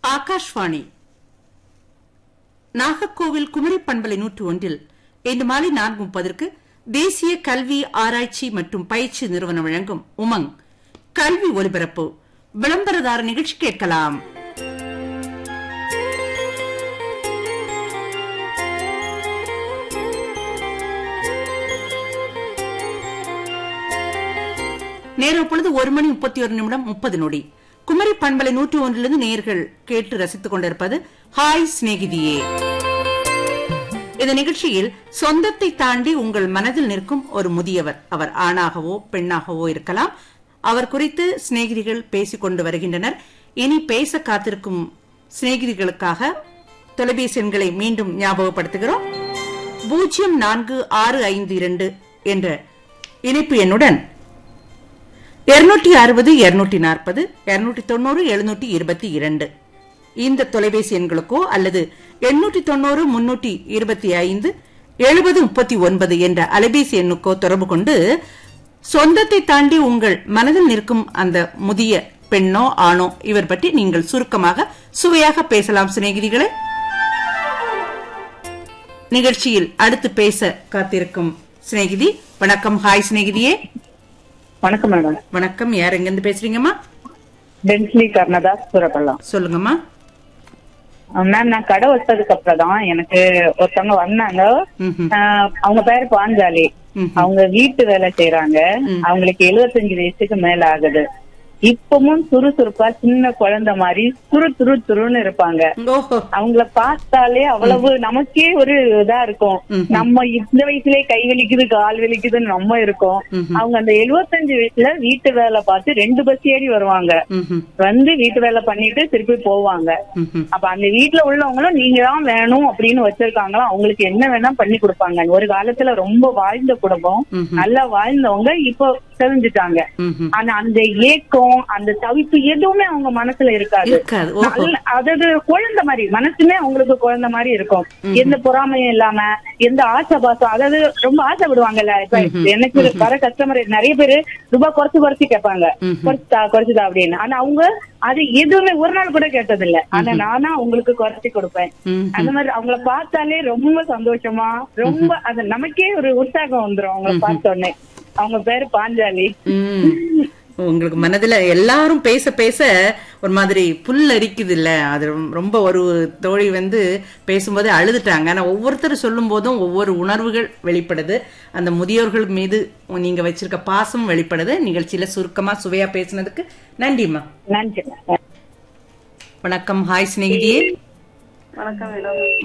ஆகாஷ்வாணி நாகர்கோவில் குமரி பண்பலை நூற்று ஒன்றில் இன்று மாலை நான்கு முப்பதற்கு தேசிய கல்வி ஆராய்ச்சி மற்றும் பயிற்சி நிறுவனம் வழங்கும் உமங் கல்வி ஒலிபரப்பு விளம்பரதார நிகழ்ச்சி கேட்கலாம் நேரம் பொழுது ஒரு மணி முப்பத்தி ஒரு நிமிடம் முப்பது நொடி குமரி பண்பலை நூற்றி ஒன்றிலிருந்து நேர்கள் கேட்டு ரசித்துக் கொண்டிருப்பது ஹாய் சிநேகிதியே இந்த நிகழ்ச்சியில் சொந்தத்தை தாண்டி உங்கள் மனதில் நிற்கும் ஒரு முதியவர் அவர் ஆணாகவோ பெண்ணாகவோ இருக்கலாம் அவர் குறித்து சிநேகிதிகள் பேசிக் கொண்டு வருகின்றனர் இனி பேச காத்திருக்கும் சிநேகிதிகளுக்காக தொலைபேசி எண்களை மீண்டும் ஞாபகப்படுத்துகிறோம் பூஜ்ஜியம் நான்கு ஆறு ஐந்து இரண்டு என்ற இணைப்பு எண்ணுடன் இருநூற்றி அறுபது இருநூற்றி நாற்பது இருநூற்றி தொண்ணூறு எழுநூற்றி இருபத்தி இரண்டு இந்த தொலைபேசி எண்களுக்கோ அல்லது எண்ணூற்றி தொண்ணூறு முன்னூற்றி இருபத்தி ஐந்து எழுபது முப்பத்தி ஒன்பது என்ற அலைபேசி எண்ணுக்கோ தொடர்பு கொண்டு சொந்தத்தை தாண்டி உங்கள் மனதில் நிற்கும் அந்த முதிய பெண்ணோ ஆணோ இவர் பற்றி நீங்கள் சுருக்கமாக சுவையாக பேசலாம் சிநேகிதிகளே நிகழ்ச்சியில் அடுத்து பேச காத்திருக்கும் சிநேகிதி வணக்கம் ஹாய் சிநேகிதியே வணக்கம் மேடம் வணக்கம் யார் எங்கிருந்து பேசுறீங்கம்மா டென்ஸ்லி கர்ணதாஸ் சூரப்பள்ளம் சொல்லுங்கம்மா மேம் நான் கடை வச்சதுக்கு அப்புறம் தான் எனக்கு ஒருத்தவங்க வந்தாங்க ம்ஹும். ஆஹ் அவங்க பேரு பாஞ்சாலி ம்ஹும். அவங்க வீட்டு வேலை செய்யறாங்க அவங்களுக்கு 75 வயசுக்கு மேல ஆகுது இப்பவும் சுறுசுறுப்பா சின்ன குழந்தை மாதிரி துரு துரு துருன்னு இருப்பாங்க ஓஹோ அவங்கள பார்த்தாலே அவ்வளவு நமக்கே ஒரு இதா இருக்கும் நம்ம இந்த வயசுலயே கை வலிக்குது கால் வலிக்குதுன்னு நம்ம இருக்கோம் அவங்க அந்த 75 வயசுல வீட்டு வேலை பார்த்து ரெண்டு பஸ் ஏறி வருவாங்க ம்ஹும். வந்து வீட்டு வேலை பண்ணிட்டு திருப்பி போவாங்க ம்ஹும். அப்ப அந்த வீட்டுல உள்ளவங்களும் நீங்க தான் வேணும் அப்படின்னு வச்சிருக்காங்களோ அவங்களுக்கு என்ன வேணா பண்ணி கொடுப்பாங்க ஒரு காலத்துல ரொம்ப வாழ்ந்த குடும்பம் ம்ஹும். நல்லா வாழ்ந்தவங்க இப்போ தெரிஞ்சுட்டாங்க ம்ஹும். ஆனா அந்த ஏக்கம் அந்த தவிப்பு எதுவுமே அவங்க மனசுல இருக்காது இருக்காது ஓஹோ நல்ல- அதாவது குழந்தை மாதிரி மனசுமே அவங்களுக்கு குழந்தை மாதிரி இருக்கும் எந்த பொறாமையும் இல்லாம எந்த ஆசை பாசம் அதாவது ரொம்ப ஆசைப்படுவாங்கல்ல இப்ப எனக்கு வர கஸ்டமர் நிறைய பேரு ரூபாய் குறைச்சு குறைச்சு கேட்பாங்க குறைச்சுதா குறைச்சுதா அப்படின்னு ஆனா அவங்க அது எதுவுமே ஒரு நாள் கூட கேட்டது இல்ல ஆனா நானா உங்களுக்கு குறைச்சு கொடுப்பேன் ம். அந்த மாதிரி அவங்கள பார்த்தாலே ரொம்ப சந்தோஷமா ரொம்ப அது நமக்கே ஒரு உற்சாகம் வந்துரும் அவங்கள பார்த்த உடனே அவங்க பேரு பாஞ்சாலி ம். உங்களுக்கு மனதுல எல்லாரும் பேச பேச ஒரு மாதிரி புல் அரிக்குது இல்ல அது ரொம்ப- ரொம்ப ஒரு தோழி வந்து பேசும்போதே அழுதுட்டாங்க ஆனா ஒவ்வொருத்தர் சொல்லும் போதும் ஒவ்வொரு உணர்வுகள் வெளிப்படுது அந்த முதியோர்கள் மீது நீங்க வச்சிருக்க பாசம் வெளிப்படுது நிகழ்ச்சியில சுருக்கமா சுவையா பேசுனதுக்கு நன்றிம்மா நன்றி வணக்கம் ஹாய் சிநேகிதியே வணக்கம் மேடம்